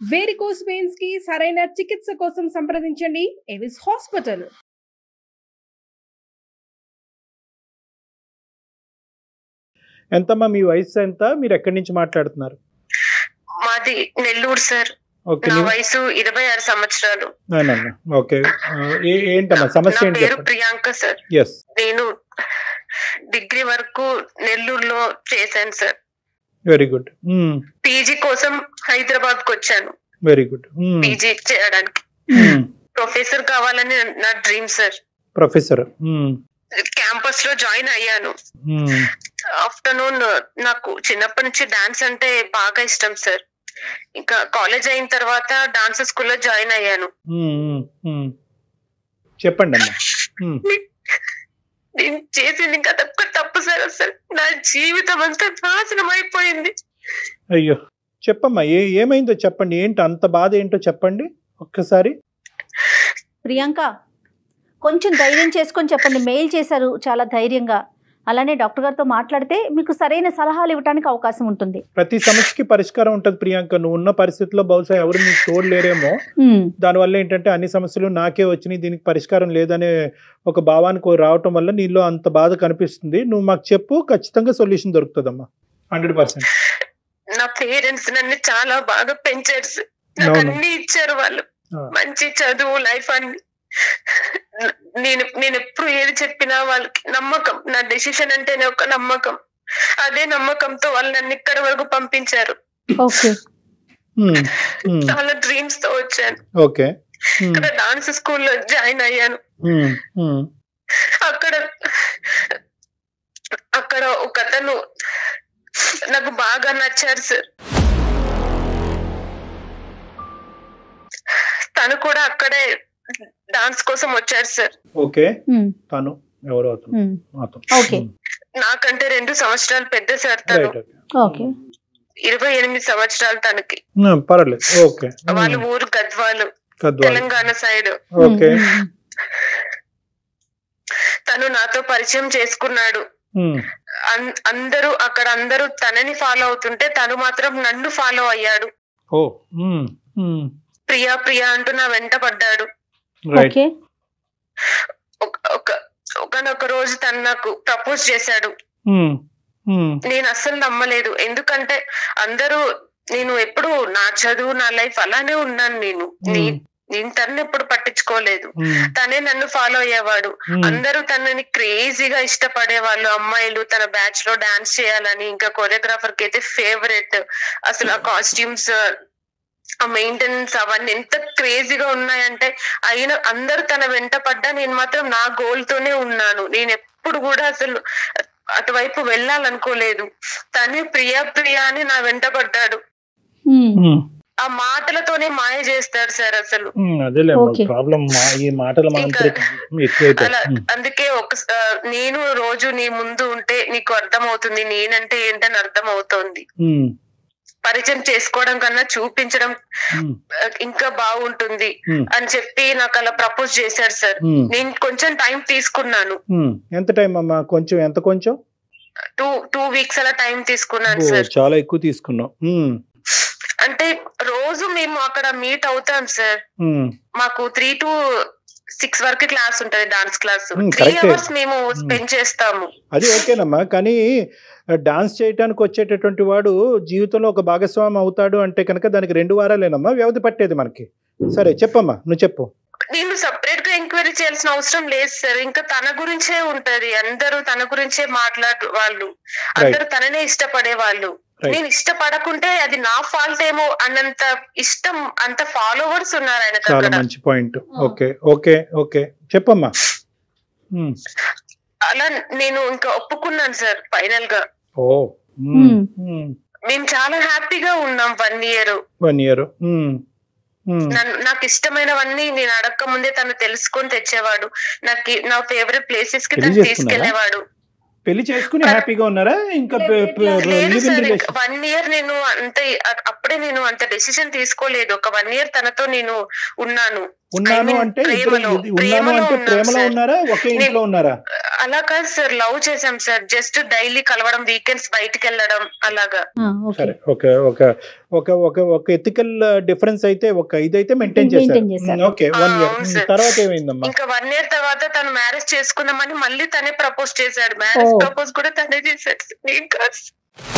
Varicose veins కి సరైన చికిత్స కోసం సంప్రదించండి ఎవిస్ హాస్పిటల్ ఎంతమ్మా మీ వయసు ఎంత మీరు ఎక్కడి నుంచి మాట్లాడుతున్నారు మాది నెల్లూరు సార్ ఓకే నా మీ- వయసు ఇరవై ఆరు సంవత్సరాలు అవునమ్మా. ఓకే ఆ, ఏ- ఏంటమ్మా సమస్య నా ఏంటి పేరు చెప్పండి ప్రియాంక సార్ ఎస్ నేను డిగ్రీ వరకు నెల్లూరులో చేశాను సార్ వెరీ గుడ్ పీజీ కోసం హైదరాబాద్ కు వచ్చాను వెరీ గుడ్ పీజీ చేయడానికి ప్రొఫెసర్ కావాలని నా డ్రీమ్ సార్ ప్రొఫెసర్ క్యాంపస్ లో జాయిన్ అయ్యాను ఆఫ్టర్నూన్ నాకు చిన్నప్పటి నుంచి డాన్స్ అంటే బాగా ఇష్టం సార్ ఇంకా కాలేజ్ అయిన తర్వాత డాన్స్ స్కూల్లో జాయిన్ అయ్యాను చెప్పండి అమ్మా ఉమ్, నేను చేసింది ఇంకా తక్కువ తప్పు సార్ అసలు నా జీవితం అంతా నాశనం అయిపోయింది అయ్యో చెప్పమ్మా ఏ ఏమైందో చెప్పండి ఏంటి అంత బాధ ఏంటో చెప్పండి ఒక్కసారి ప్రియాంక కొంచెం ధైర్యం చేసుకొని చెప్పండి మెయిల్ చేశారు చాలా ధైర్యంగా అలానే డాక్టర్ గారితో మాట్లాడితే మీకు సరైన సలహాలు ఇవ్వడానికి అవకాశం ఉంటుంది ప్రతి సమస్యకి పరిష్కారం ఉంటుంది ప్రియాంక నువ్వు ఉన్న పరిస్థితిలో బహుశా ఎవరు నీకు తోడలేరేమో ఉమ్, దానివల్ల ఏంటంటే అన్ని సమస్యలు నాకే వచ్చినాయి దీనికి పరిష్కారం లేదనే ఒక భావానికి రావటం వల్ల నీలో అంత బాధ కనిపిస్తుంది నువ్వు మాకు చెప్పు ఖచ్చితంగా సొల్యూషన్ దొరుకుతుందమ్మా హండ్రెడ్ పర్సెంట్ నా పేరెంట్స్ నన్ను చాలా బాగా పెంచారు సార్. నాకు అవును. అన్ని ఇచ్చారు వాళ్ళు మంచి చదువు లైఫ్ అన్ని నేను నేను ఎప్పుడు ఏది చెప్పినా వాళ్ళకి నమ్మకం నా డెసిషన్ అంటేనే ఒక నమ్మకం అదే నమ్మకంతో వాళ్ళు నన్ను ఇక్కడ వరకు పంపించారు ఓకే చాలా డ్రీమ్స్ తో వచ్చాను ఓకే ఇక్కడ డాన్స్ స్కూల్లో జాయిన్ అయ్యాను అక్కడ అక్కడ ఒక అతను నాకు బాగా నచ్చారు సార్ తను కూడా అక్కడే డాన్స్ కోసం వచ్చారు సార్ ఓకే ఉమ్, తను ఎవరు అతను ఉమ్, అతను ఓకే నాకంటే రెండు సంవత్సరాలు పెద్ద సార్ తను రైట్ ఓకే ఇరవై ఎనిమిది సంవత్సరాలు తనకి పర్వాలేదు ఓకే వాళ్ళ ఊరు గద్వాలు కద్వాలి Telangana side okay um, um, తను నాతో పరిచయం చేసుకున్నాడు ఉమ్, అన్- అందరూ అక్కడ అందరూ తనని ఫాలో అవుతుంటే తను మాత్రం నన్ను ఫాలో అయ్యాడు ఓ ఉమ్, ఉమ్, ప్రియా ప్రియా అంటూ నా వెంట పడ్డాడు రైట్ ఓకే ఒక ఒక ఒకనొక రోజు తను నాకు ప్రపోజ్ చేశాడు ఉమ్, ఉమ్, నేను అస్సలు నమ్మలేదు ఎందుకంటే అందరూ నేను ఎప్పుడు నా చదువు నా లైఫ్ అలానే ఉన్నాను నేను నే- నేను తనని ఎప్పుడు పట్టించుకోలేదు ఉమ్, తనే నన్ను ఫాలో అయ్యేవాడు ఉమ్, అందరూ తనని క్రేజీగా ఇష్టపడే వాళ్ళు అమ్మాయిలు తన బ్యాచ్ లో డాన్స్ చేయాలని ఇంకా కొరియోగ్రాఫర్ కి అయితే ఫేవరెట్ అసలు ఆ కాస్ట్యూమ్స్ ఆ మెయింటెనెన్స్ అవన్నీ ఎంత క్రేజీగా ఉన్నాయంటే అయినా అందరూ తన వెంట పడ్డా నేను మాత్రం నా గోల్ తోనే ఉన్నాను నేను ఎప్పుడు కూడా అసలు అటువైపు వెళ్ళాలనుకోలేదు తనే ప్రియా ప్రియా అని నా వెంట పడ్డాడు ఉమ్, ఉమ్, ఆ మాటలతోనే మాయ చేస్తాడు సార్ అసలు ఉమ్, అదేలే ఓకే. ప్రాబ్లం ఈ మాటల ఇంకా మాంత్రికం ఎక్కువైపోయి అలా ఉమ్, అందుకే ఒక ఆ, నేను రోజు నీ ముందు ఉంటే నీకు అర్థం అవుతుంది నేనంటే ఏంటని అర్థం అవుతోంది ఉమ్, పరిచయం చేసుకోవడం కన్నా చూపించడం ఉమ్, ఆ, ఇంకా బాగుంటుంది ఉమ్, అని చెప్పి నాకు అలా ప్రపోజ్ చేశారు సార్ ఉమ్, నేను కొంచెం టైం తీసుకున్నాను ఉమ్. ఎంత టైం అమ్మా కొంచెం ఎంత కొంచెం టూ టూ వీక్స్ అలా టైం తీసుకున్నాను ఓ, సార్ చాలా ఎక్కువ తీసుకున్నావు ఉమ్, అంటే రోజు మేము అక్కడ మీట్ అవుతాం సార్ ఉమ్, మాకు త్రీ టు సిక్స్ వరకు క్లాస్ ఉంటది dance class Hmm, three correct. Hours మేము స్పెండ్ చేస్తాము అది ఓకేనమ్మా కానీ డాన్స్ చేయడానికి వచ్చేటటువంటి వాడు జీవితంలో ఒక భాగస్వామి అవుతాడు అంటే కనుక దానికి రెండు వారాలేనమ్మా వ్యవధి పట్టేది మనకి సరే చెప్పమ్మా నువ్వు చెప్పు నేను సపరేట్ గా ఎంక్వైరీ చేయాల్సిన అవసరం లేదు సార్ ఇంకా తన గురించే ఉంటది అందరూ తన గురించే మాట్లాడు వాళ్ళు అందరూ తననే ఇష్టపడే వాళ్ళు Right. నేను ఇష్టపడకుంటే అది నా ఫాల్ట్ ఏమో అన్నంత ఇష్టం అంత ఫాలోవర్స్ ఉన్నారు ఆయనకు చాలా అక్కడ మంచి పాయింట్ ఓకే ఓకే ఓకే చెప్పమ్మా ఉమ్, అలా నేను ఇంకా ఒప్పుకున్నాను సార్ ఫైనల్ గా ఓ ఉమ్. మేము చాలా హ్యాపీగా ఉన్నాం వన్ ఇయర్ వన్ ఇయర్ నాకు ఇష్టమైనవన్నీ నేను అడక్క ముందే తను తెలుసుకొని తెచ్చేవాడు నాకు నా ఫేవరెట్ ప్లేసెస్ కి పెళ్లి తను చేసుకున్నారా? తీసుకెళ్లేవాడు పెళ్లి చేసుకుని హ్యాపీగా ఉన్నారా ఇంకా లేదు సార్ రిలేషన్ వన్ ఇయర్ నేను అంత అప్పుడే నేను అంత డెసిషన్ తీసుకోలేదు ఒక వన్ ఇయర్ తనతో నేను ఉన్నాను ఉన్నాను I mean, అంటే ఇద్దరు- ప్రేమలో- ఇది- ఉన్నాను ప్రేమలో అంటే ఉన్నాం ప్రేమలో సార్. ఉన్నారా ఒకే నేను- ఇంట్లో ఉన్నారా అలా కాదు సార్ లవ్ చేసాం సార్ జస్ట్ డైలీ కలవడం వీకెండ్స్ బయటికి వెళ్ళడం అలాగా ఆ, ఓకే సరే ఒక ఒక ఒక ఒక ఒక ఎథికల్ డిఫరెన్స్ అయితే ఒక ఇదైతే మెయింటైన్ Maintain చేశారు. చేశారు ఓకే వన్ ఆ, ఇయర్ అవును సార్. తర్వాత ఏమైందమ్మా ఇంకా వన్ ఇయర్ తర్వాత తను మ్యారేజ్ చేసుకుందామని మళ్ళీ తనే ప్రపోజ్ చేశాడు మ్యారేజ్ ఓ. ప్రపోజ్ కూడా తనే చేశాడు సార్. నేను కాదు సార్.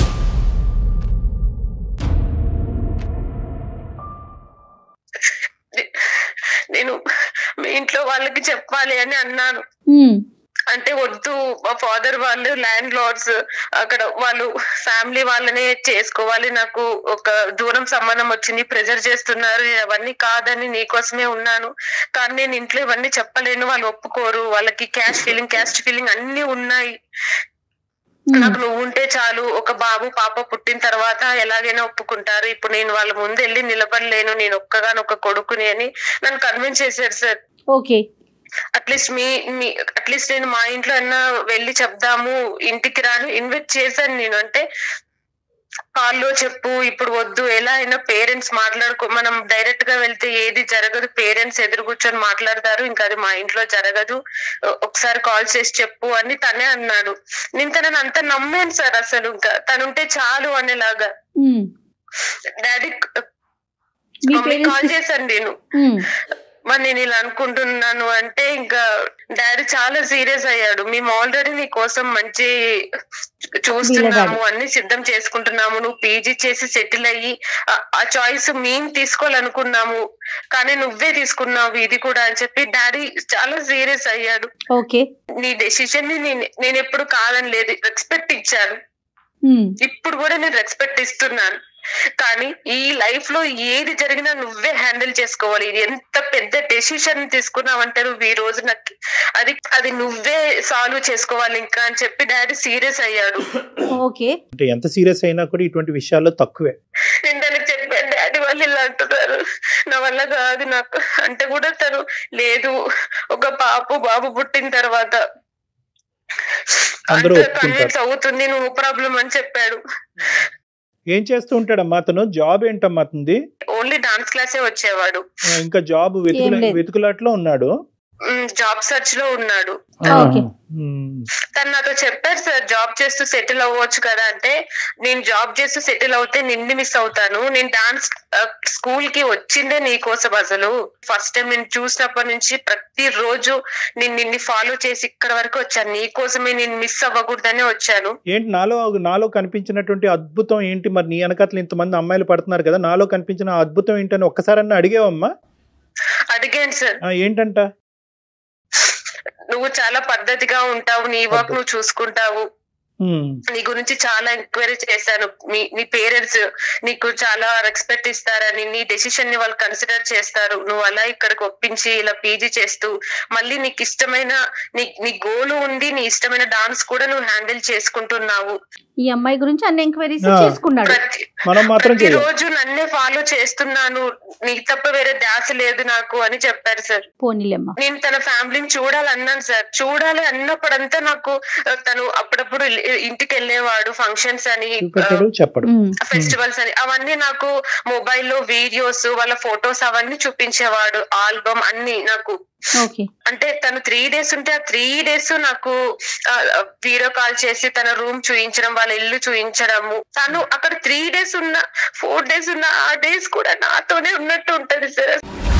నే- నేను మీ ఇంట్లో వాళ్ళకి చెప్పాలి అని అన్నాను ఉమ్, అంటే వద్దు మా ఫాదర్ వాళ్ళు ల్యాండ్ లార్డ్స్ అక్కడ వాళ్ళు ఫ్యామిలీ వాళ్ళనే చేసుకోవాలి నాకు ఒక దూరం సంబంధం వచ్చింది ప్రెజర్ చేస్తున్నారు అవన్నీ కాదని నీకోసమే ఉన్నాను కానీ నేను ఇంట్లో ఇవన్నీ చెప్పలేను వాళ్ళు ఒప్పుకోరు వాళ్ళకి క్యాష్ ఫీలింగ్ క్యాస్ట్ ఫీలింగ్ అన్ని ఉన్నాయి ఉమ్, నాకు నువ్వు ఉంటే చాలు ఒక బాబు పాప పుట్టిన తర్వాత ఎలాగైనా ఒప్పుకుంటారు ఇప్పుడు నేను వాళ్ళ ముందు వెళ్ళి నిలబడలేను నేను ఒక్కగానొక్క కొడుకుని అని నన్ను కన్విన్స్ చేశారు సార్ ఓకే అట్లీస్ట్ మీ మీ అట్లీస్ట్ నేను మా ఇంట్లో అన్నా వెళ్ళి చెప్దాము ఇంటికి రాను ఇన్వైట్ చేశాను నేను అంటే కాల్లో చెప్పు ఇప్పుడు వద్దు ఎలా అయినా పేరెంట్స్ మాట్లాడుకో మనం డైరెక్ట్ గా వెళ్తే ఏది జరగదు పేరెంట్స్ ఎదురు కూర్చొని మాట్లాడతారు ఇంకా అది మా ఇంట్లో జరగదు ఒ- ఒకసారి కాల్ చేసి చెప్పు అని తనే అన్నాడు నేను తనని అంత నమ్మాను సార్ అసలు ఇంకా తనుంటే చాలు అనేలాగా ఉమ్, డాడీ మీ మమ్మీ కాల్ పేరెంట్స్ చేశాను నేను ఉమ్, మరి నేను ఇలా అనుకుంటున్నాను అంటే ఇంకా డాడీ చాలా సీరియస్ అయ్యాడు మేము ఆల్రెడీ నీ కోసం మంచి చూస్తున్నాము అన్ని సిద్ధం చేసుకుంటున్నాము నువ్వు పీజీ చేసి సెటిల్ అయ్యి ఆ- ఆ చాయిస్ మేము తీసుకోవాలనుకున్నాము కానీ నువ్వే తీసుకున్నావు ఇది కూడా అని చెప్పి డాడీ చాలా సీరియస్ అయ్యాడు ఓకే నీ డెసిషన్ ని నేను నేను ఎప్పుడు కాదని లేదు రెస్పెక్ట్ ఇచ్చాను ఉమ్, ఇప్పుడు కూడా నేను రెస్పెక్ట్ ఇస్తున్నాను కానీ ఈ లైఫ్ లో ఏది జరిగినా నువ్వే హ్యాండిల్ చేసుకోవాలి ఇది ఎంత పెద్ద డెసిషన్ తీసుకున్నావంటే నువ్వు ఈ రోజు నాకు అది అది నువ్వే సాల్వ్ చేసుకోవాలి ఇంకా అని చెప్పి డాడీ సీరియస్ అయ్యాడు ఓకే అంటే ఎంత సీరియస్ అయినా కూడా ఇటువంటి విషయాల్లో తక్కువే నేను దానికి చెప్పాను డాడీ వాళ్ళు ఇలా అంటున్నారు నా వల్ల కాదు నాకు అంటే కూడా తను లేదు ఒక పాపు బాబు పుట్టిన తర్వాత అందరూ అంత ఒప్పుకుంటారు. కన్విన్స్ అవుతుంది నువ్వు ప్రాబ్లం అని చెప్పాడు ఏం చేస్తూ ఉంటాడమ్మా అతను జాబ్ ఏంటమ్మా అతనిది ఓన్లీ డాన్స్ క్లాసే వచ్చేవాడు ఆ, ఇంకా జాబ్ వెతుకుల లేదు. వెతుకులాట్లో ఉన్నాడు జాబ్ సర్చ్ లో ఉన్నాడు ఓకే. ఉమ్, తను నాతో చెప్పారు సార్ జాబ్ చేస్తూ సెటిల్ అవ్వచ్చు కదా అంటే నేను జాబ్ చేస్తూ సెటిల్ అవుతే నిన్ను మిస్ అవుతాను నేను డాన్స్ స్కూల్ కి వచ్చిందే నీ కోసం అసలు ఫస్ట్ టైం నేను చూసినప్పటి నుంచి ప్రతి రోజు నేను నిన్ను ఫాలో చేసి ఇక్కడ వరకు వచ్చాను నీ కోసమే నేను మిస్ అవ్వకూడదనే వచ్చాను ఏంటి నాలో నాలో కనిపించినటువంటి అద్భుతం ఏంటి మరి నీ వెనకాతలు ఇంతమంది అమ్మాయిలు పడుతున్నారు కదా నాలో కనిపించిన ఆ అద్భుతం ఏంటని ఒక్కసారన్నా అడిగావమ్మా అడిగాను సార్ ఆ, ఏంటంట నువ్వు చాలా పద్ధతిగా ఉంటావు నీ వర్క్ నువ్వు చూసుకుంటావు ఉమ్, నీ గురించి చాలా ఎంక్వైరీ చేశాను మీ నీ పేరెంట్స్ నీకు చాలా రెస్పెక్ట్ ఇస్తారని నీ డెసిషన్ ని వాళ్ళు కన్సిడర్ చేస్తారు నువ్వు అలా ఇక్కడికి ఒప్పించి ఇలా పీజీ చేస్తూ మళ్ళీ నీకు ఇష్టమైన నీ నీ గోల్ ఉంది నీ ఇష్టమైన డాన్స్ కూడా నువ్వు హ్యాండిల్ చేసుకుంటున్నావు ఈ అమ్మాయి గురించి అన్ని ఎంక్వైరీస్ ఆ. చేసుకున్నాడు ప్రతి మనం మాత్రం ప్రతి చేయం రోజు నన్నే ఫాలో చేస్తున్నాను నీకు తప్ప వేరే ధ్యాస లేదు నాకు అని చెప్పారు సార్ పోనీలేమ్మా నేను తన ఫ్యామిలీని చూడాలన్నాను సార్ చూడాలి అన్నప్పుడంతా నాకు ఆ, తను అప్పుడప్పుడు ఇ- ఇంటికి వెళ్ళేవాడు ఫంక్షన్స్ అని చూపెట్టడు చెప్పడు ఉమ్, ఫెస్టివల్స్ అని అవన్నీ నాకు మొబైల్లో వీడియోస్ వాళ్ళ ఫొటోస్ అవన్నీ చూపించేవాడు ఆల్బమ్ అన్ని నాకు ఓకే అంటే తను త్రీ డేస్ ఉంటే ఆ త్రీ డేస్ నాకు వీడియో కాల్ చేసి తన రూమ్ చూయించడం వాళ్ళ ఇల్లు చూయించడము తను అక్కడ త్రీ డేస్ ఉన్న ఫోర్ డేస్ ఉన్న ఆ డేస్ కూడా నాతోనే ఉన్నట్టు ఉంటది సార్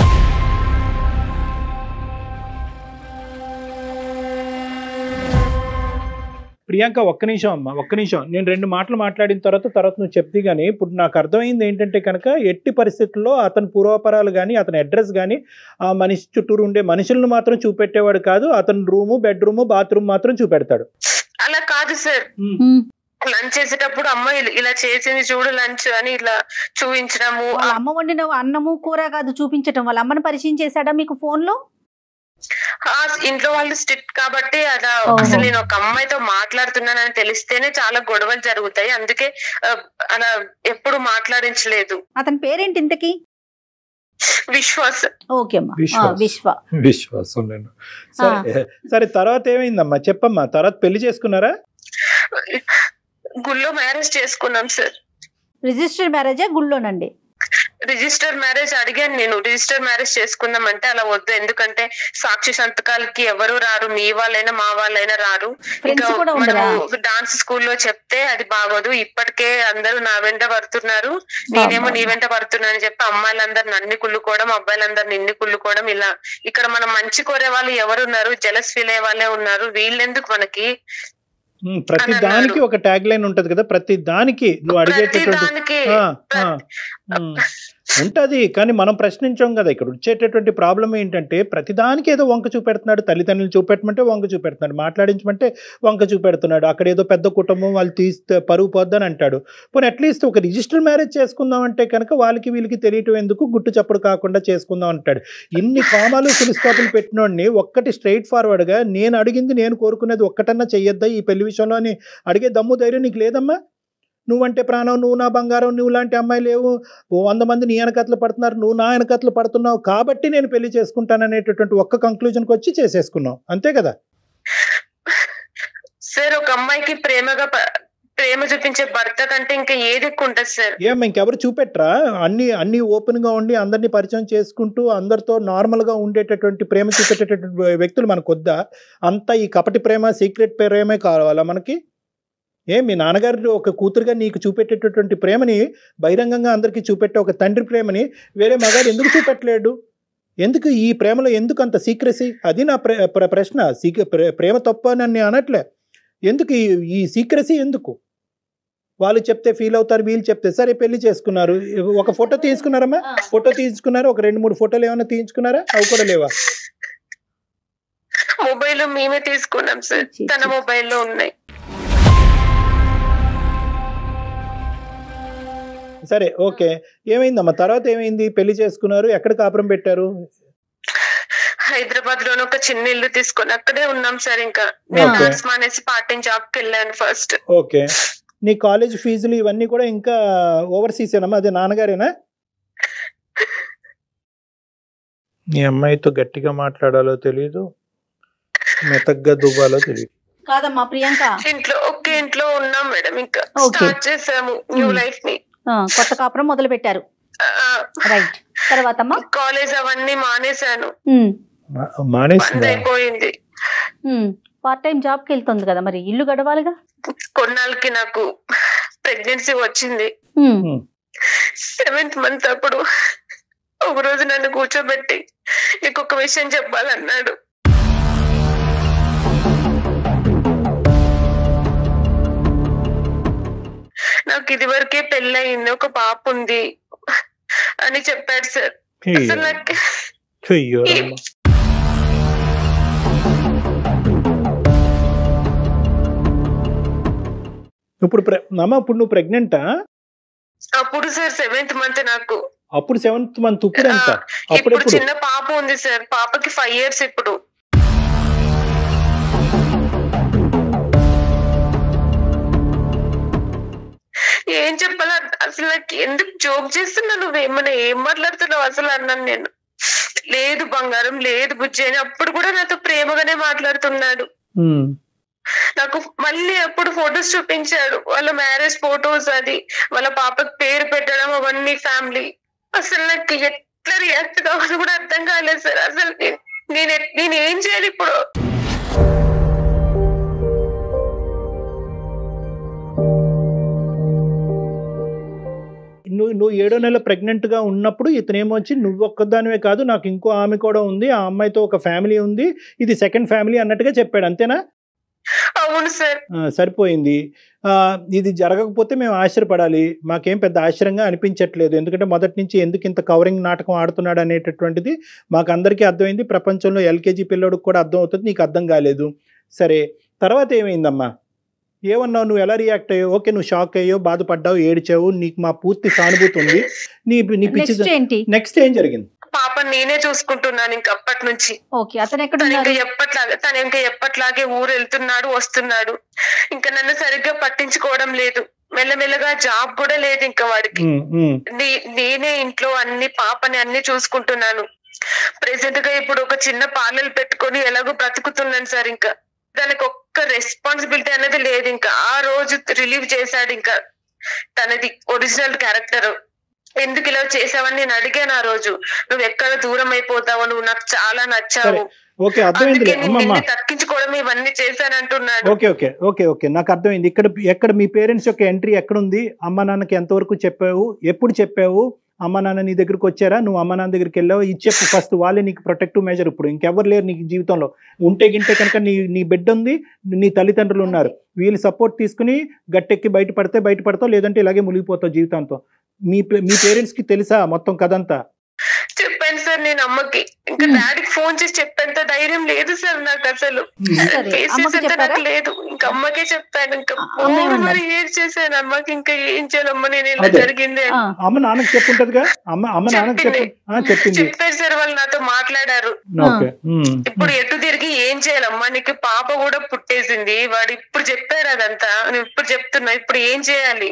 ప్రియాంక ఒక్క నిమిషం అమ్మా ఒక్క నిమిషం నేను రెండు మాటలు మాట్లాడిన తర్వాత తర్వాత నువ్వు చెప్తే కానీ ఇప్పుడు నాకు అర్థమైంది ఏంటంటే కనుక ఎట్టి పరిస్థితుల్లో అతని పూర్వపరాలు కానీ అతని అడ్రస్ కానీ ఆ మనిషి చుట్టూరు ఉండే మనుషులను మాత్రం చూపెట్టేవాడు కాదు అతని రూము బెడ్రూము బాత్రూమ్ మాత్రం చూపెడతాడు అలా కాదు సార్ ఉమ్, లంచ్ చేసేటప్పుడు అమ్మ ఇలా- ఇలా చేసింది చూడు లంచ్ అని ఇలా చూపించడము వాళ్ళ అమ్మ వండిన అన్నము కూర కాదు చూపించటం వాళ్ళ అమ్మని పరిచయం చేశాడా మీకు ఫోన్ లో ఆ ఇంట్లో వాళ్ళు స్ట్రిక్ట్ కాబట్టి అలా ఓహో. అసలు నేను ఒక అమ్మాయితో మాట్లాడుతున్నానని తెలిస్తేనే చాలా గొడవలు జరుగుతాయి అందుకే ఆ, అలా ఎప్పుడు మాట్లాడించలేదు అతని పేరేంటి ఇంతకి విశ్వాస్ ఓకే అమ్మా ఆ, విశ్వాస్. విశ్వ విశ్వాసం నేను సరే సరే తర్వాత ఏమైందమ్మా చెప్పమ్మా తర్వాత పెళ్లి చేసుకున్నారా గుళ్ళో మ్యారేజ్ చేసుకున్నాం సార్ రిజిస్టర్డ్ మ్యారేజా గుళ్ళోనండి రిజిస్టర్ మ్యారేజ్ అడిగాను నేను రిజిస్టర్ మ్యారేజ్ చేసుకుందాం అంటే అలా వద్దు ఎందుకంటే సాక్షి సంతకాలకి ఎవరు రారు మీ వాళ్ళైనా మా వాళ్ళైనా రారు ఫ్రెండ్స్ కూడా ఉండరా మనము డాన్స్ స్కూల్లో చెప్తే అది బాగోదు ఇప్పటికే అందరూ నా వెంట పడుతున్నారు నేనేమో నీ వెంట పడుతున్నాను అని చెప్పి అమ్మాయిలందరు నన్ను కుళ్ళుకోవడం అబ్బాయిలందరు నిన్ను కుళ్ళుకోవడం ఇలా ఇక్కడ మనం మంచి కోరే వాళ్ళు ఎవరున్నారు జలస్ ఫీల్ అయ్యే వాళ్ళే ఉన్నారు వీళ్ళెందుకు మనకి ఉమ్, ప్రతి అని దానికి అన్నారు. ఒక ట్యాగ్ లైన్ ఉంటది కదా ప్రతి దానికి నువ్వు ప్రతి అడిగేటటువంటి దానికి ఆ, ఆ, ఉమ్. ఉంటది కానీ మనం ప్రశ్నించాం కదా ఇక్కడ వచ్చేటటువంటి ప్రాబ్లం ఏంటంటే ప్రతిదానికి ఏదో వంక చూపెడుతున్నాడు తల్లిదండ్రులు చూపెట్టమంటే వంక చూపెడుతున్నాడు మాట్లాడించమంటే వంక చూపెడుతున్నాడు అక్కడ ఏదో పెద్ద కుటుంబం వాళ్ళు తీస్తే పరుగు పోద్దని అంటాడు పోనీ అట్లీస్ట్ ఒక రిజిస్టర్ మ్యారేజ్ చేసుకుందాం అంటే కనుక వాళ్ళకి వీళ్ళకి తెలియటం ఎందుకు గుట్టు చప్పుడు కాకుండా చేసుకుందాం అంటాడు ఇన్ని కామాలు ఫులిస్టాపులు పెట్టినోడిని ఒక్కటి స్ట్రైట్ ఫార్వర్డ్గా నేను అడిగింది నేను కోరుకునేది ఒక్కటన్నా చెయ్యొద్దా ఈ పెళ్లి విషయంలో అని అడిగే దమ్ము ధైర్యం నీకు లేదమ్మా నువ్వంటే ప్రాణం నువ్వు నా బంగారం నువ్వు లాంటి అమ్మాయి లేవు ఓ వంద మంది నీ వెనకట్లు పడుతున్నారు నువ్వు నా వెనకట్లు పడుతున్నావు కాబట్టి నేను పెళ్లి చేసుకుంటాననేటటువంటి ఒక్క కంక్లూజన్కి వచ్చి చేసేసుకున్నావు అంతే కదా సార్ ఒక అమ్మాయికి ప్రేమగా ప- ప్రేమ చూపించే భర్త కంటే ఇంకా ఏది ఎక్కువ ఉంటది సార్ ఏం ఇంకెవరు చూపెట్రా అన్ని అన్ని ఓపెన్గా ఉండి అందరినీ పరిచయం చేసుకుంటూ అందరితో నార్మల్గా ఉండేటటువంటి ప్రేమ చూపెట్టేటటువంటి వ్యక్తులు మనకు వద్దా అంతా ఈ కపటి ప్రేమ సీక్రెట్ ప్రేమే కావాలా మనకి ఏం మీ నాన్నగారు ఒక కూతురుగా నీకు చూపెట్టేటటువంటి ప్రేమని బహిరంగంగా అందరికీ చూపెట్టే ఒక తండ్రి ప్రేమని వేరే మగాడు ఎందుకు చూపెట్టలేడు ఎందుకు ఈ ప్రేమలో ఎందుకు అంత సీక్రసీ అది నా ప్ర ప్ర- ప్రశ్న సీక్ర ప్రే- ప్రేమ తప్ప అని నేను అనట్లే ఎందుకు ఈ ఈ సీక్రసీ ఎందుకు వాళ్ళు చెప్తే ఫీల్ అవుతారు వీళ్ళు చెప్తే సరే పెళ్లి చేసుకున్నారు ఒక ఫోటో తీసుకున్నారమ్మా ఫోటో తీసుకున్నారా ఒక రెండు మూడు ఫోటోలు ఏమైనా తీయించుకున్నారా అవి కూడా లేవా మొబైల్ మేమే తీసుకున్నాం సార్ చి, తన చి. మొబైల్లో ఉన్నాయి సరే ఓకే ఏమైందమ్మా తర్వాత ఏమైంది పెళ్లి చేసుకున్నారు ఎక్కడ కాపురం పెట్టారు హైదరాబాద్ లోనే ఒక చిన్న ఇల్లు తీసుకొని అక్కడే ఉన్నాం సార్ ఇంకా నేను Okay. డాన్స్ మానేసి పార్ట్ టైం జాబ్ కి వెళ్ళాను ఫస్ట్ ఓకే నీ కాలేజ్ ఫీజులు ఇవన్నీ కూడా ఇంకా ఓవర్సీస్ ఏనమ్మా అదే నాన్నగారేనా నీ అమ్మాయితో గట్టిగా మాట్లాడాలో తెలియదు మెతగ్గా దువ్వాలో తెలియదు కాదమ్మా ప్రియాంక ఇంట్లో ఒకే ఇంట్లో ఉన్నాం మేడం ఇంకా Okay. స్టార్ట్ చేసాము న్యూ Hmm. లైఫ్ ని ఆ, కొత్త కాపురం మొదలు పెట్టారు రైట్ తర్వాత అమ్మా కాలేజ్ అవన్నీ మానేశాను ఉమ్, మా- బంద్ మానేసిందా అయిపోయింది ఉమ్. పార్ట్ టైం జాబ్కి వెళ్తుంది కదా మరి ఇల్లు గడవాలిగా కొన్నాళ్ళకి నాకు ప్రెగ్నెన్సీ వచ్చింది ఉమ్, సెవెంత్ మంత్ అప్పుడు ఒక రోజు నన్ను కూర్చోబెట్టి నీకు ఒక విషయం చెప్పాలన్నాడు నాకు ఇది వరకే పెళ్ళయింది ఒక పాప ఉంది అని చెప్పాడు సార్ అసలు నాకు అయ్యో రామ. ఇప్పుడు ప్రె- అమ్మ ఇప్పుడు నువ్వు ప్రెగ్నెంటా అప్పుడు సార్ సెవెంత్ మంత్ నాకు అప్పుడు సెవెంత్ మంత్ ఇప్పుడు ఎంత ఆ, ఇప్పుడు అప్పుడెప్పుడు చిన్న పాప ఉంది సార్ పాపకి ఫైవ్ ఇయర్స్ ఇప్పుడు ఏం చెప్పాలా అసలు నాకు ఎందుకు జోక్ చేస్తున్నా నువ్వేమన్నా ఏం మాట్లాడుతున్నావు అసలు అన్నాను నేను లేదు బంగారం లేదు బుజ్జి అని అప్పుడు కూడా నాతో ప్రేమగానే మాట్లాడుతున్నాడు ఉమ్. నాకు మళ్ళీ అప్పుడు ఫొటోస్ చూపించాడు వాళ్ళ మ్యారేజ్ ఫొటోస్ అది వాళ్ళ పాపకి పేరు పెట్టడం అవన్నీ ఫ్యామిలీ అసలు నాకు ఎట్లా రియాక్ట్ కావాలో కూడా అర్థం కాలేదు సార్ అసలు నేను- నేను ఎట్- నేను ఏం చేయాలి ఇప్పుడు నువ్వు నువ్వు ఏడో నెల ప్రెగ్నెంట్ గా ఉన్నప్పుడు ఇతనేమో వచ్చి నువ్వు ఒక్కదానివే కాదు నాకు ఇంకో ఆమె కూడా ఉంది ఆ అమ్మాయితో ఒక ఫ్యామిలీ ఉంది ఇది సెకండ్ ఫ్యామిలీ అన్నట్టుగా చెప్పాడు అంతేనా అవును సార్ ఆ, సరిపోయింది ఆ, ఇది జరగకపోతే మేము ఆశ్చర్యపడాలి మాకేం పెద్ద ఆశ్చర్యంగా అనిపించట్లేదు ఎందుకంటే మొదటి నుంచి ఎందుకు ఇంత కవరింగ్ నాటకం ఆడుతున్నాడు అనేటటువంటిది మాకు అందరికీ అర్థమైంది ప్రపంచంలో ఎల్కేజీ పిల్లోడికి కూడా అర్థం అవుతుంది నీకు అర్థం కాలేదు సరే తర్వాత ఏమైందమ్మా ఏమన్నావు నువ్వు ఎలా రియాక్ట్ అయ్యావు ఓకే నువ్వు షాక్ అయ్యావు బాధపడ్డావు ఏడిచావు నీకు మా పూర్తి సానుభూతి ఉంది నీ నీ పిచ్చి నెక్స్ట్ ఏంటి నెక్స్ట్ ఏం జరిగింది పాప నేనే చూసుకుంటున్నాను ఇంక అప్పటి నుంచి ఓకే అతను ఎక్కడ తను ఇంకా ఉన్నారు ఎప్పట్లాగే తను ఇంకా ఎప్పట్లాగే ఊరు వెళ్తున్నాడు వస్తున్నాడు ఇంకా నన్ను సరిగ్గా పట్టించుకోవడం లేదు మెల్లమెల్లగా జాబ్ కూడా లేదు ఇంకా వాడికి ఉమ్, ఉమ్, నే- నేనే ఇంట్లో అన్ని పాపని అన్ని చూసుకుంటున్నాను ప్రెసెంట్ గా ఇప్పుడు ఒక చిన్న పార్లర్ పెట్టుకొని ఎలాగో బ్రతుకుతున్నాను సార్ ఇంకా దానికి ఒక్క రెస్పాన్సిబిలిటీ అనేది లేదు ఇంకా ఆ రోజు రిలీవ్ చేశాడు ఇంకా తనది ఒరిజినల్ క్యారెక్టర్ ఎందుకు ఇలా చేసావని నేను అడిగాను ఆ రోజు నువ్వు ఎక్కడ దూరం అయిపోతావో నువ్వు నాకు చాలా నచ్చావు ఓకే అర్థమైందిలే అందుకే నేను అమ్మమ్మ నిన్ను తక్కించుకోవడం ఇవన్నీ చేశానంటున్నాడు ఓకే ఓకే ఓకే ఓకే నాకు అర్థమైంది ఇక్కడ ఎక్కడ మీ పేరెంట్స్ యొక్క ఎంట్రీ ఎక్కడ ఉంది అమ్మ నాన్నకి ఎంతవరకు చెప్పావు ఎప్పుడు చెప్పావు అమ్మ నాన్న నీ దగ్గరికి వచ్చారా నువ్వు అమ్మ నాన్న దగ్గరికి వెళ్ళావు ఇది చెప్పు ఫస్ట్ వాళ్ళే నీకు ప్రొటెక్టివ్ మెజర్ ఇప్పుడు ఇంకెవరు లేరు నీకు జీవితంలో ఉంటే గింటే కనుక నీ నీ బిడ్డ ఉంది నీ తల్లిదండ్రులు ఉన్నారు వీళ్ళు సపోర్ట్ తీసుకుని గట్టెక్కి బయటపడితే బయటపడతావు లేదంటే ఇలాగే మునిగిపోతావు జీవితంతో మీ పే- మీ పేరెంట్స్కి తెలుసా మొత్తం కథంతా చెప్పాను సార్ నేను అమ్మకి ఇంకా Hmm. డాడీకి ఫోన్ చేసి చెప్పేంత ధైర్యం లేదు సార్ నాకు అసలు సరే, ఫేస్ అమ్మకి చేసేంత చెప్పారా? నాకు లేదు ఇంకా అమ్మకే చెప్పాను ఇంకా ఆ, అమ్మ ఓ, ఏమన్నారు? మరి ఏం చేశాను అమ్మకి ఇంకా ఏం చేయాలమ్మా నేను ఇలా అదే. జరిగింది అని. ఆ, అమ్మ నాన్నకి చెప్పుంటదిగా అమ్మ అమ్మ నాన్నకి చెప్పు చెప్పింది. ఆ, చెప్పింది చెప్పారు సార్ వాళ్ళు నాతో మాట్లాడారు ఓకే ఉమ్. ఇప్పుడు ఎటు తిరిగి ఏం చేయాలమ్మా నీకు పాప కూడా పుట్టేసింది వాడు ఇప్పుడు చెప్పారు అదంతా నువ్వు ఇప్పుడు చెప్తున్నా ఇప్పుడు ఏం చేయాలి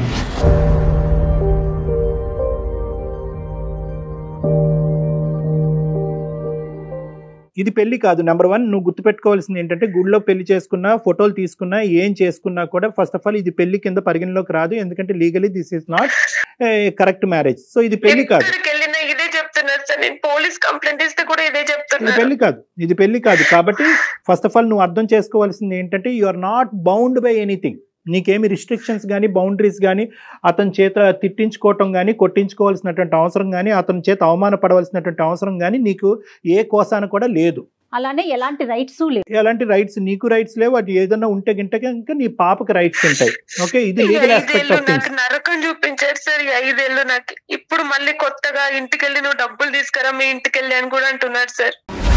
ఇది పెళ్లి కాదు నెంబర్ వన్ నువ్వు గుర్తుపెట్టుకోవాల్సింది ఏంటంటే గుడిలో పెళ్లి చేసుకున్నా ఫోటోలు తీసుకున్నా ఏం చేసుకున్నా కూడా ఫస్ట్ ఆఫ్ ఆల్ ఇది పెళ్లి కింద పరిగణలోకి రాదు ఎందుకంటే legally this is not correct marriage so ఇది పెళ్లి కాదు ఎక్కడికి వెళ్ళినా ఇదే చెప్తున్నారు సార్ నేను పోలీస్ కంప్లైంట్ ఇస్తే కూడా ఇదే ఇది చెప్తున్నారు పెళ్లి కాదు ఇది పెళ్లి కాదు కాబట్టి ఫస్ట్ ఆఫ్ ఆల్ నువ్వు అర్థం చేసుకోవాల్సింది ఏంటంటే you are not bound by anything నీకేమి రిస్ట్రిక్షన్స్ కానీ బౌండరీస్ కానీ అతని చేత తిట్టించుకోవటం కానీ కొట్టించుకోవాల్సినటువంటి అవసరం కానీ అతని చేత అవమానపడవలసినటువంటి అవసరం కానీ నీకు ఏ కోసాన కూడా లేదు అలానే ఎలాంటి రైట్స్ లేవు ఎలాంటి రైట్స్ నీకు రైట్స్ లేవు అది ఏదైనా ఉంటే గింటే కనుక నీ పాపకి రైట్స్ ఉంటాయి ఓకే ఇది ఈ లీగల్ ఆస్పెక్ట్ ఐదేళ్ళు ఆఫ్ థింగ్స్ నాకు నరకం చూపించారు సార్ ఈ ఐదేళ్ళు నాకు ఇప్పుడు మళ్ళీ కొత్తగా ఇంటికి వెళ్ళి నువ్వు డబ్బులు తీసుకురా మీ ఇంటికి వెళ్ళి అని కూడా అంటున్నారు సార్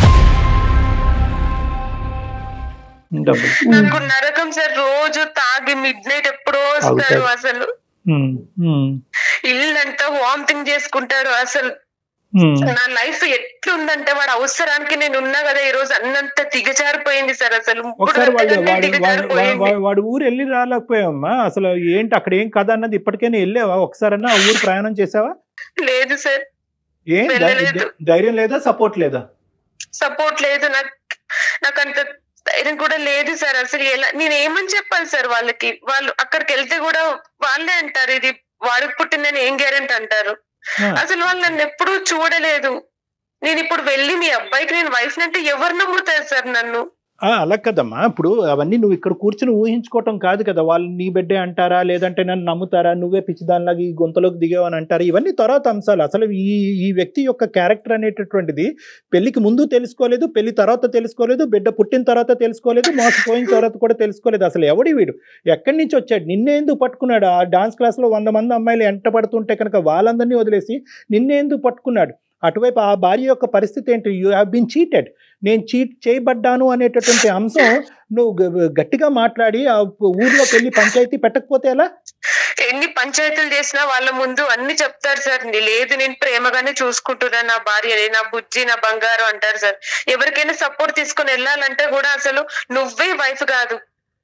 డబ్బులు నాకు నరకం సార్ రోజు తాగి మిడ్ నైట్ ఎప్పుడో వస్తారు అవుతారు. అసలు ఉమ్, ఉమ్, ఇల్లంతా వామిటింగ్ చేసుకుంటారు అసలు ఉమ్. నా లైఫ్ ఎట్లుందంటే వాడు అవసరానికి నేను ఉన్నా కదా ఈ రోజు అన్నంత దిగజారిపోయింది సార్ అసలు ఇప్పుడు ఒకసారి వాడు అంతకన్నా వాడు వాడు- దిగజారిపోయింది వాడు- వాడు ఊరు వెళ్ళి రాలేకపోయావమ్మా అసలు ఏంటి అక్కడ ఏం కథ అన్నది ఇప్పటికైనా వెళ్ళావా ఒకసారన్నా ఆ ఊరు ప్రయాణం చేసావా లేదు సార్ ఏం ధై- వెళ్ళలేదు. ధైర్యం లేదా సపోర్ట్ లేదా సపోర్ట్ లేదు నాకు నాకు అంత ధైర్యం కూడా లేదు సార్ అసలు ఎలా నేను ఏమని చెప్పాలి సార్ వాళ్ళకి వాళ్ళు అక్కడికి వెళ్తే కూడా వాళ్ళే అంటారు ఇది వాడికి పుట్టిందని ఏం గ్యారెంటీ అంటారు ఆ, అసలు వాళ్ళు నన్ను ఎప్పుడూ చూడలేదు నేను ఇప్పుడు వెళ్ళి మీ అబ్బాయికి నేను వైఫ్ అంటే ఎవరు నమ్ముతారు సార్ నన్ను ఆ, అలా కదమ్మా ఇప్పుడు అవన్నీ నువ్వు ఇక్కడ కూర్చుని ఊహించుకోవటం కాదు కదా వాళ్ళు నీ బిడ్డే అంటారా లేదంటే నన్ను నమ్ముతారా నువ్వే పిచ్చిదానిలాగా ఈ గొంతలోకి దిగావని అంటారా ఇవన్నీ తర్వాత అంశాలు అసలు ఈ ఈ వ్యక్తి యొక్క క్యారెక్టర్ అనేటటువంటిది పెళ్లికి ముందు తెలుసుకోలేదు పెళ్లి తర్వాత తెలుసుకోలేదు బిడ్డ పుట్టిన తర్వాత తెలుసుకోలేదు మోసపోయిన తర్వాత కూడా తెలుసుకోలేదు అసలు ఎవడి వీడు ఎక్కడి నుంచి వచ్చాడు నిన్నే ఎందుకు పట్టుకున్నాడు ఆ డాన్స్ క్లాస్లో వంద మంది అమ్మాయిలు ఎంట పడుతుంటే కనుక వాళ్ళందరినీ వదిలేసి నిన్నే ఎందుకు పట్టుకున్నాడు అటువైపు ఆ భార్య యొక్క పరిస్థితి ఏంటి యూ హ్యావ్ బీన్ చీటెడ్ నేను చీట్ చేయబడ్డాను అనేటటువంటి అంశం నువ్వు గ- గట్టిగా మాట్లాడి ఆ ఊర్లోకి వెళ్ళి పంచాయతీ పెట్టకపోతే ఎలా ఎన్ని పంచాయతీలు చేసినా వాళ్ళ ముందు అన్ని చెప్తారు సార్ నీ- లేదు నేను ప్రేమగానే చూసుకుంటున్నా నా భార్యని నా బుజ్జి నా బంగారం అంటారు సార్ ఎవరికైనా సపోర్ట్ తీసుకొని వెళ్ళాలంటే కూడా అసలు నువ్వే వైఫ్ కాదు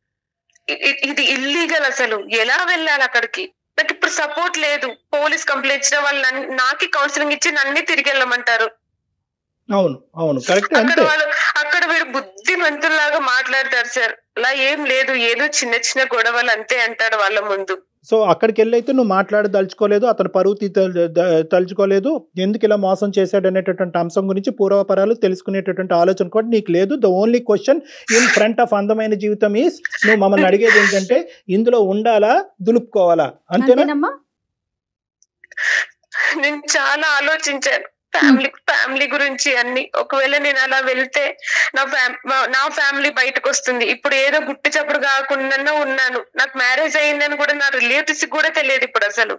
ఇ- ఇ- ఇది ఇల్లీగల్ అసలు ఎలా వెళ్ళాలి అక్కడికి నాకు ఇప్పుడు సపోర్ట్ లేదు పోలీస్ కంప్లైంట్ ఇచ్చిన వాళ్ళు నన్ను- నాకే కౌన్సిలింగ్ ఇచ్చి నన్నే తిరిగి వెళ్ళమంటారు అవును అవును కరెక్ట్ అక్కడ అంతే వాళ్ళు అక్కడ వీడు బుద్ధిమంతుల్లాగా మాట్లాడతారు సార్ అలా ఏం లేదు ఏదో చిన్న చిన్న గొడవలు అంతే అంటాడు వాళ్ళ ముందు సో అక్కడికి వెళ్ళి అయితే నువ్వు మాట్లాడదలుచుకోలేదు అతను పరువు తీ- తల్- ద- తలుచుకోలేదు ఎందుకు ఇలా మోసం చేశాడు అనేటటువంటి అంశం గురించి పూర్వపరాలు తెలుసుకునేటటువంటి ఆలోచన కూడా నీకు లేదు the only question in front of అందమైన జీవితం ఈస్ నువ్వు మమ్మల్ని అడిగేది ఏంటంటే ఇందులో ఉండాలా దులుపుకోవాలా అంతేనా అంతేనమ్మా నేను చాలా ఆలోచించాను ఫ్యామిలీ ఫ్యామిలీ గురించి అన్ని ఒకవేళ నేను అలా వెళ్తే నా ఫ్యామ్ నా ఫ్యామిలీ బయటకు వస్తుంది ఇప్పుడు ఏదో గుట్టి చప్పుడు కాకుండా ఉన్నాను నాకు మ్యారేజ్ అయిందని కూడా నా రిలేటివ్స్ కూడా తెలియదు ఇప్పుడు అసలు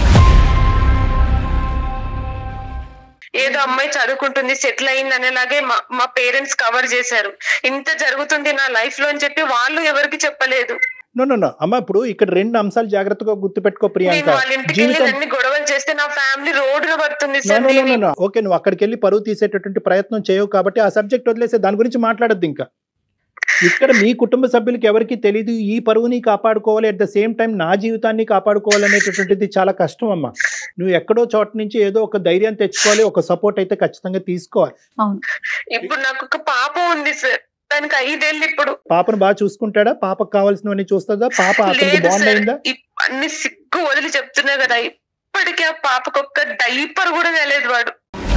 ఏదో అమ్మాయి చదువుకుంటుంది సెటిల్ అయింది అనేలాగే మా మా పేరెంట్స్ కవర్ చేశారు ఇంత జరుగుతుంది నా లైఫ్ లో అని చెప్పి వాళ్ళు ఎవరికి చెప్పలేదు నో నో నో అమ్మ ఇప్పుడు ఇక్కడ రెండు అంశాలు జాగ్రత్తగా గుర్తుపెట్టుకో నేను ప్రియాంక వాళ్ళ ఇంటికి వెళ్ళి జీవితం అన్ని గొడవలు చేస్తే నా ఫ్యామిలీ రోడ్డున పడుతుంది నో సార్ నో నో నేను నో ఓకే నువ్వు అక్కడికి వెళ్ళి పరువు తీసేటటువంటి ప్రయత్నం చేయవు కాబట్టి ఆ సబ్జెక్ట్ వదిలేసే దాని గురించి మాట్లాడద్దు ఇంకా ఇక్కడ మీ కుటుంబ సభ్యులకి ఎవరికి తెలియదు ఈ పరువుని కాపాడుకోవాలి అట్ ద సేమ్ టైం నా జీవితాన్ని కాపాడుకోవాలి అనేటటువంటిది చాలా కష్టం అమ్మా నువ్వు ఎక్కడో చోట నుంచి ఏదో ఒక ధైర్యం తెచ్చుకోవాలి ఒక సపోర్ట్ అయితే ఖచ్చితంగా తీసుకోవాలి అవును ఇప్పుడు నాకు ఒక పాప ఉంది సార్ దానికి ఐదేళ్ళు ఇప్పుడు పాపను బాగా చూసుకుంటాడా పాపకు కావాల్సినవన్నీ చూస్తుందా పాప అతనికి లేదు బాండ్ సార్ అయిందా ఇప్- అన్ని సిగ్గు వదిలి చెప్తున్నా కదా ఇప్పటికీ ఆ పాపకు ఒక్క డైపర్ కూడా తెలియదు వాడు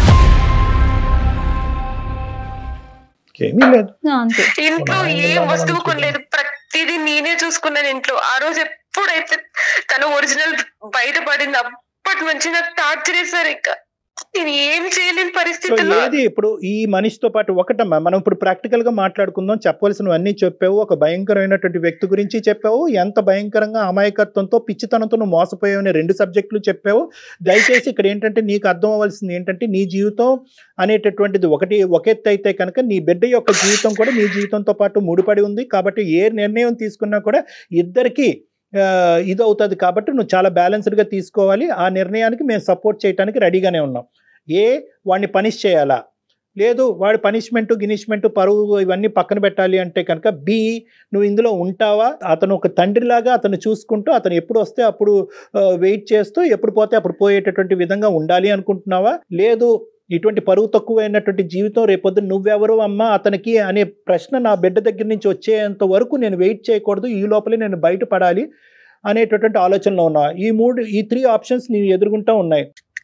ఏమీ లేదు అంతే ఇంట్లో మా ఆయన ఏ వాళ్ళ వస్తువు వాళ్ళని కొనలేదు ప్రతిదీ నేనే చూసుకున్నాను ఇంట్లో ఆ రోజు ఎప్పుడైతే తన ఒరిజినల్ బయటపడింది అప్పటి నుంచి నాకు టార్చర్ చేశారు ఇక నేను ఏం చేయలేని సో పరిస్థితుల్లో ఏది ఇప్పుడు ఈ మనిషితో పాటు ఒకటమ్మా మనం ఇప్పుడు ప్రాక్టికల్ గా మాట్లాడుకుందాం చెప్పవలసినవన్నీ చెప్పావు ఒక భయంకరమైనటువంటి వ్యక్తి గురించి చెప్పావు ఎంత భయంకరంగా అమాయకత్వంతో పిచ్చితనంతో నువ్వు మోసపోయావు అనే రెండు సబ్జెక్టులు చెప్పావు దయచేసి ఇక్కడ ఏంటంటే నీకు అర్థం అవ్వాల్సింది ఏంటంటే నీ జీవితం అనేటటువంటిది ఒకటి ఒక ఎత్తు అయితే కనుక నీ బిడ్డ యొక్క జీవితం కూడా నీ జీవితంతో పాటు ముడిపడి ఉంది కాబట్టి ఏ నిర్ణయం తీసుకున్నా కూడా ఇద్దరికి ఇది అవుతుంది కాబట్టి నువ్వు చాలా బ్యాలెన్స్డ్గా తీసుకోవాలి ఆ నిర్ణయానికి మేము సపోర్ట్ చేయడానికి రెడీగానే ఉన్నాం ఏ వాడిని పనిష్ చేయాలా లేదు వాడి పనిష్మెంట్ గినిష్మెంట్ పరువు ఇవన్నీ పక్కన పెట్టాలి అంటే కనుక బి నువ్వు ఇందులో ఉంటావా అతను ఒక తండ్రిలాగా అతను చూసుకుంటూ అతను ఎప్పుడు వస్తే అప్పుడు వెయిట్ చేస్తూ ఎప్పుడు పోతే అప్పుడు పోయేటటువంటి విధంగా ఉండాలి అనుకుంటున్నావా లేదు ఇటువంటి పరువు తక్కువైనటువంటి జీవితం రేపొద్దు నువ్వెవరు అమ్మా అతనికి అనే ప్రశ్న నా బిడ్డ దగ్గర నుంచి వచ్చేంత వరకు నేను వెయిట్ చేయకూడదు ఈ లోపలే నేను బయటపడాలి అనేటటువంటి ఆలోచనలో ఉన్నా ఈ మూడు ఈ త్రీ ఆప్షన్స్ నీ ఎదుర్కొంటా ఉన్నాయి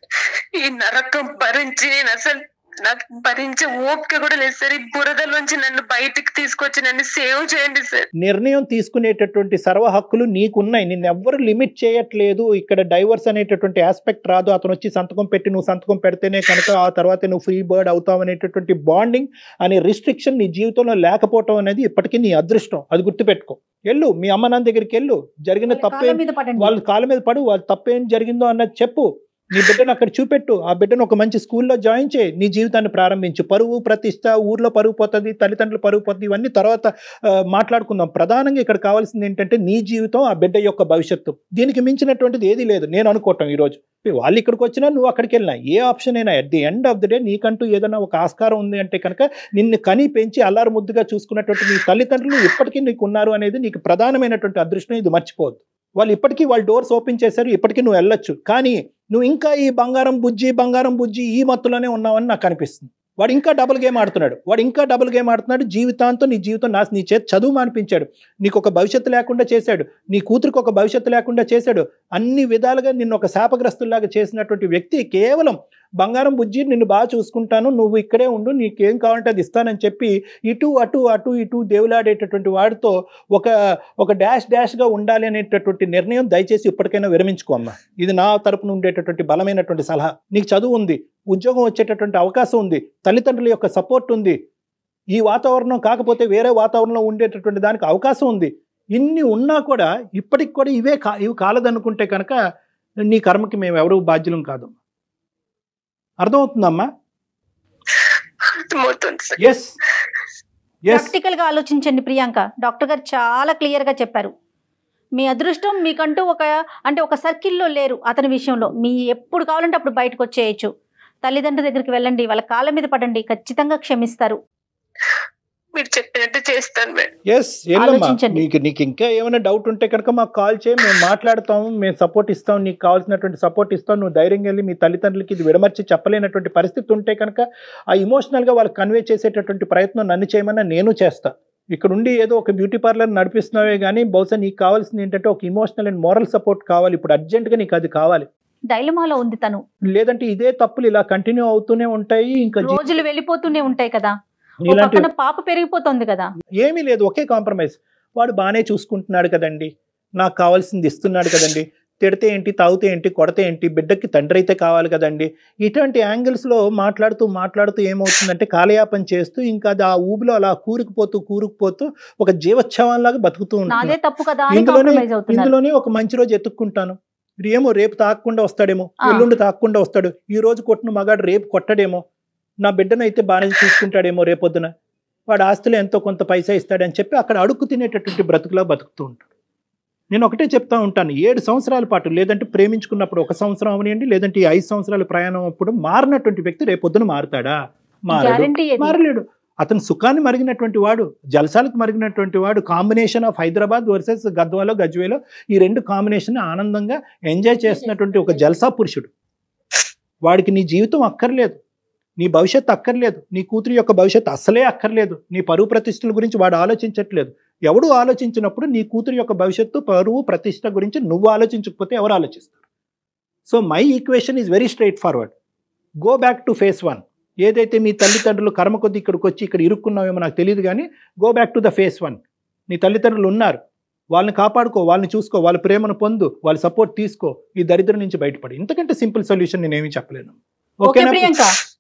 ఈ నరకం భరించి నేను అసలు నాకు భరించే ఓపిక కూడా లేదు సార్ ఈ బురదలోంచి నన్ను బయటికి తీసుకొచ్చి నన్ను సేవ్ చేయండి సార్ నిర్ణయం తీసుకునేటటువంటి సర్వ హక్కులు నీకున్నాయి నిన్ను ఎవ్వరు లిమిట్ చేయట్లేదు ఇక్కడ డైవర్స్ అనేటటువంటి ఆస్పెక్ట్ రాదు అతను వచ్చి సంతకం పెట్టి నువ్వు సంతకం పెడితేనే కనుక ఆ తర్వాత నువ్వు ఫ్రీ బర్డ్ అవుతావు అనేటటువంటి బాండింగ్ అనే రిస్ట్రిక్షన్ నీ జీవితంలో లేకపోవటం అనేది ఇప్పటికీ నీ అదృష్టం అది గుర్తుపెట్టుకో వెళ్ళు మీ అమ్మ నాన్న దగ్గరికి వెళ్ళు జరిగిన వాళ్ళ తప్పే కాళ్ళ మీద పడండి వాళ్ళ కాళ్ళ మీద పడు వాళ్ళ తప్పేం జరిగిందో అన్నది చెప్పు నీ బిడ్డను అక్కడ చూపెట్టు ఆ బిడ్డను ఒక మంచి స్కూల్లో జాయిన్ చేయి నీ జీవితాన్ని ప్రారంభించు పరువు ప్రతిష్ట ఊర్లో పరువు పోతుంది తల్లిదండ్రులు పరువు పోతుంది ఇవన్నీ తర్వాత ఆ, మాట్లాడుకుందాం ప్రధానంగా ఇక్కడ కావాల్సింది ఏంటంటే నీ జీవితం ఆ బిడ్డ యొక్క భవిష్యత్తు దీనికి మించినటువంటిది ఏది లేదు నేను అనుకోవటం ఈరోజు వాళ్ళు ఇక్కడికి వచ్చినా నువ్వు అక్కడికి వెళ్ళినా ఏ ఆప్షన్ అయినా at the end of the day నీకంటూ ఏదైనా ఒక ఆస్కారం ఉంది అంటే కనుక నిన్ను కని పెంచి అల్లారు ముద్దుగా చూసుకున్నటువంటి నీ తల్లిదండ్రులు ఇప్పటికీ నీకు ఉన్నారు అనేది నీకు ప్రధానమైనటువంటి అదృష్టం ఇది మర్చిపోవద్దు వాళ్ళు ఇప్పటికీ వాళ్ళు డోర్స్ ఓపెన్ చేశారు ఇప్పటికీ నువ్వు వెళ్ళొచ్చు కానీ నువ్వు ఇంకా ఈ బంగారం బుజ్జి బంగారం బుజ్జి ఈ మత్తులోనే ఉన్నావని నాకు అనిపిస్తుంది వాడు ఇంకా డబుల్ గేమ్ ఆడుతున్నాడు వాడు ఇంకా డబుల్ గేమ్ ఆడుతున్నాడు జీవితాంతం నీ జీవితం నాశ నీ చేతి చదువు మానిపించాడు నీకు ఒక భవిష్యత్తు లేకుండా చేశాడు నీ కూతురికి ఒక భవిష్యత్తు లేకుండా చేశాడు అన్ని విధాలుగా నిన్ను ఒక శాపగ్రస్తుల్లాగా చేసినటువంటి వ్యక్తి కేవలం బంగారం బుజ్జి నిన్ను బాగా చూసుకుంటాను నువ్వు ఇక్కడే ఉండు నీకేం కావాలంటే అది ఇస్తానని చెప్పి ఇటు అటు అటు ఇటు దేవులాడేటటువంటి వాడితో ఒక ఒక డాష్ డాష్గా ఉండాలి అనేటటువంటి నిర్ణయం దయచేసి ఇప్పటికైనా విరమించుకో అమ్మా ఇది నా తరపున ఉండేటటువంటి బలమైనటువంటి సలహా నీకు చదువు ఉంది ఉద్యోగం వచ్చేటటువంటి అవకాశం ఉంది తల్లిదండ్రుల యొక్క సపోర్ట్ ఉంది ఈ వాతావరణం కాకపోతే వేరే వాతావరణంలో ఉండేటటువంటి దానికి అవకాశం ఉంది ఇన్ని ఉన్నా కూడా ఇప్పటికి కూడా ఇవే కా ఇవి కాలదనుకుంటే కనుక నీ కర్మకి మేము ఎవరు బాధ్యులం కాదు అర్థమవుతుందమ్మా అర్థమవుతుంది సార్ ఎస్ ఎస్ ప్రాక్టికల్ గా ఆలోచించండి ప్రియాంక డాక్టర్ గారు చాలా క్లియర్ గా చెప్పారు మీ అదృష్టం మీకంటూ ఒక అంటే ఒక సర్కిల్లో లేరు అతని విషయంలో మీ ఎప్పుడు కావాలంటే అప్పుడు బయటకు వచ్చేయచ్చు తల్లిదండ్రుల దగ్గరికి వెళ్ళండి వాళ్ళ కాళ్ళ మీద పడండి ఖచ్చితంగా క్షమిస్తారు మీరు చెప్పినట్టు చేస్తాను మేడం ఎస్ ఏమ్మా ఆలోచించండి. నీకు నీకు ఇంకా ఏమైనా డౌట్ ఉంటే కనుక మాకు కాల్ చేయి మేము మాట్లాడతాము మేము సపోర్ట్ ఇస్తాం నీకు కావాల్సినటువంటి సపోర్ట్ ఇస్తాం నువ్వు ధైర్యంగా వెళ్ళి మీ తల్లిదండ్రులకి ఇది విడమర్చి చెప్పలేనటువంటి పరిస్థితి ఉంటే కనుక ఆ ఇమోషనల్గా వాళ్ళకి కన్వే చేసేటటువంటి ప్రయత్నం నన్ను చేయమన్నా నేను చేస్తా ఇక్కడ ఉండి ఏదో ఒక బ్యూటీ పార్లర్ నడిపిస్తున్నావే కానీ బహుశా నీకు కావాల్సింది ఏంటంటే ఒక ఇమోషనల్ అండ్ మోరల్ సపోర్ట్ కావాలి ఇప్పుడు అర్జెంటుగా నీకు అది కావాలి డైలమాలో ఉంది తను లేదంటే ఇదే తప్పులు ఇలా కంటిన్యూ అవుతూనే ఉంటాయి ఇంకా జీ- రోజులు వెళ్ళిపోతూనే ఉంటాయి కదా ఓ ఇలాంటి పక్కన పాప పెరిగిపోతుంది కదా ఏమీ లేదు ఒకే కాంప్రమైజ్ వాడు బాగానే చూసుకుంటున్నాడు కదండి నాకు కావాల్సింది ఇస్తున్నాడు కదండి తిడితే ఏంటి తాగితే ఏంటి కొడితే ఏంటి బిడ్డకి తండ్రి అయితే కావాలి కదండి ఇటువంటి యాంగిల్స్లో మాట్లాడుతూ మాట్లాడుతూ ఏమవుతుందంటే కాలయాపన చేస్తూ ఇంకా అది ఆ ఊబిలో అలా కూరుకుపోతూ కూరుకుపోతూ ఒక జీవోత్సవంలాగా బతుకుతూ నాదే ఉంటుంది తప్పు కదా అని ఇందులోనే కాంప్రమైజ్ అవుతున్నారు ఇందులోనే ఒక మంచి రోజు ఎత్తుక్కుంటాను ఏమో రేపు తాకకుండా వస్తాడేమో ఆ. ఎల్లుండి తాకకుండా వస్తాడు ఈ రోజు కొట్టిన మగాడు రేపు కొట్టడేమో నా బిడ్డను అయితే బాగానే చూసుకుంటాడేమో రేపొద్దున వాడు ఆస్తులు ఎంతో కొంత పైసా ఇస్తాడని చెప్పి అక్కడ అడుక్కు తినేటటువంటి బ్రతుకులా బతుకుతూ ఉంటాడు నేను ఒకటే చెప్తా ఉంటాను ఏడు సంవత్సరాల పాటు లేదంటే ప్రేమించుకున్నప్పుడు ఒక సంవత్సరం అవనియండి లేదంటే ఈ ఐదు సంవత్సరాల ప్రయాణం అప్పుడు మారినటువంటి వ్యక్తి రేపొద్దున మారుతాడా మారడు గ్యారంటీ మారలేడు అతను సుఖాన్ని మరిగినటువంటి వాడు జలసాలకు మరిగినటువంటి వాడు కాంబినేషన్ ఆఫ్ హైదరాబాద్ వర్సెస్ గద్వాలో గజ్వేలో ఈ రెండు కాంబినేషన్ ఆనందంగా ఎంజాయ్ చేస్తున్నటువంటి ఒక జల్సా పురుషుడు వాడికి నీ జీవితం అక్కర్లేదు నీ భవిష్యత్తు అక్కర్లేదు నీ కూతురి యొక్క భవిష్యత్తు అస్సలే అక్కర్లేదు నీ పరువు ప్రతిష్టల గురించి వాడు ఆలోచించట్లేదు ఎవడు ఆలోచించినప్పుడు నీ కూతురి యొక్క భవిష్యత్తు పరువు ప్రతిష్ట గురించి నువ్వు ఆలోచించకపోతే ఎవరు ఆలోచిస్తారు so my equation is very straightforward go back to phase one ఏదైతే మీ తల్లిదండ్రులు కర్మ కొద్ది ఇక్కడికి వచ్చి ఇక్కడ ఇరుక్కున్నామేమో నాకు తెలియదు కానీ go back to the phase one నీ తల్లిదండ్రులు ఉన్నారు వాళ్ళని కాపాడుకో వాళ్ళని చూసుకో వాళ్ళ ప్రేమను పొందు వాళ్ళ సపోర్ట్ తీసుకో ఈ దరిద్రం నుంచి బయటపడి ఇంతకంటే సింపుల్ సొల్యూషన్ నేనేమి చెప్పలేను ఓకే ఓకేనా ప్రియాంక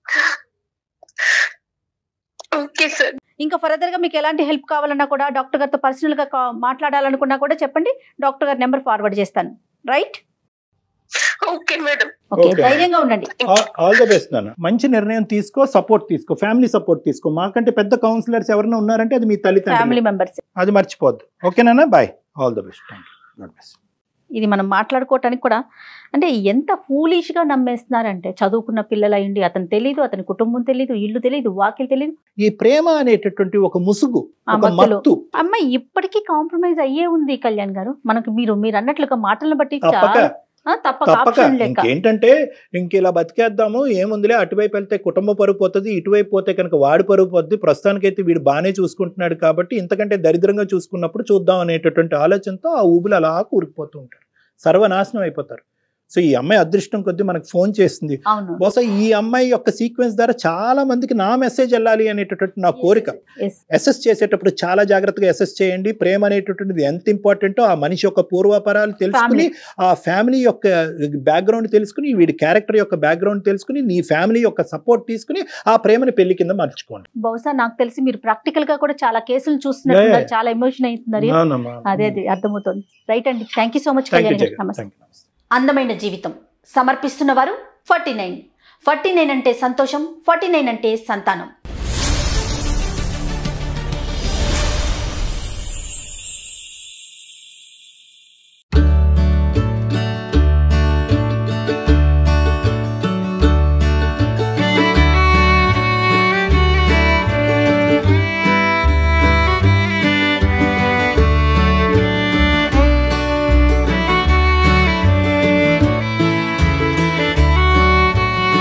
ఓకే సార్ ఇంకా ఫర్దర్ గా మీకు ఎలాంటి హెల్ప్ కావాలన్నా కూడా డాక్టర్ గారితో పర్సనల్ గా కా- మాట్లాడాలనుకున్నా కూడా చెప్పండి డాక్టర్ గారి నెంబర్ ఫార్వర్డ్ చేస్తాను right okay madam okay Okay. ధైర్యంగా ఉండండి ఆల్ ద బెస్ట్ నాన్న మంచి నిర్ణయం తీసుకో సపోర్ట్ తీసుకో ఫ్యామిలీ సపోర్ట్ తీసుకో మాకంటే పెద్ద కౌన్సిలర్స్ ఎవరైనా ఉన్నారంటే అది మీ తల్లిదండ్రులు ఫ్యామిలీ మెంబర్స్ అది మర్చిపోద్దు ఓకేనా bye all the best thank you god best ఇది మనం మాట్లాడుకోవటానికి కూడా అంటే ఎంత ఫూలిష్ గా నమ్మేస్తున్నారంటే చదువుకున్న పిల్లలు అయ్యండి అతను తెలియదు అతని కుటుంబం తెలియదు ఇల్లు తెలియదు వాకిలు తెలియదు ఈ ప్రేమ అనేటటువంటి ఒక ముసుగు ఆ ఒక మత్తులో మత్తు అమ్మాయి ఇప్పటికీ కాంప్రమైజ్ అయ్యే ఉంది కళ్యాణ్ గారు మనకు మీరు మీరు అన్నట్లుగా మాటలను బట్టి తప్పక చాలా ఆ, తప్పక తప్పక ఆప్షన్ లెక్క ఇంకేంటంటే ఇంక ఇలా బతికేద్దాము ఏముందిలే అటువైపు వెళ్తే కుటుంబ పరుగు పోతుంది ఇటువైపు పోతే కనుక వాడి పరుగు పోతుంది ప్రస్తుతానికైతే వీడు బాగానే చూసుకుంటున్నాడు కాబట్టి ఇంతకంటే దరిద్రంగా చూసుకున్నప్పుడు చూద్దాం అనేటటువంటి ఆలోచనతో ఆ ఊబులు అలా కూరుకుపోతూ ఉంటారు సర్వనాశనం అయిపోతారు సో ఈ అమ్మాయి అదృష్టం కొద్దీ మనకు ఫోన్ చేసింది అవును బహుశా ఈ అమ్మాయి యొక్క సీక్వెన్స్ ద్వారా చాలా మందికి నా మెసేజ్ వెళ్ళాలి అనేటటువంటి నా కోరిక Yes. అసెస్ చేసేటప్పుడు చాలా జాగ్రత్తగా అసెస్ చేయండి ప్రేమ అనేటటువంటిది ఎంత ఇంపార్టెంటో ఆ మనిషి యొక్క పూర్వాపరాలు తెలుసుకుని ఆ ఫ్యామిలీ యొక్క బ్యాక్గ్రౌండ్ తెలుసుకుని వీడి క్యారెక్టర్ యొక్క బ్యాక్గ్రౌండ్ తెలుసుకుని నీ ఫ్యామిలీ యొక్క సపోర్ట్ తీసుకుని ఆ ప్రేమని పెళ్లి కింద మార్చుకోండి బహుశా నాకు తెలిసి మీరు ప్రాక్టికల్ గా కూడా చాలా కేసులు చూస్తున్నారు చాలా ఎమోషన్ అవుతున్నారు అదే అది అర్థమవుతుంది రైట్ అండి thank you so much thank you Kalyan garu Jagan నమస్తే థ్యాంక్ యూ అందమైన జీవితం సమర్పిస్తున్నవారు ఫార్టీ నైన్ ఫార్టీ నైన్ అంటే సంతోషం ఫార్టీ నైన్ అంటే సంతానం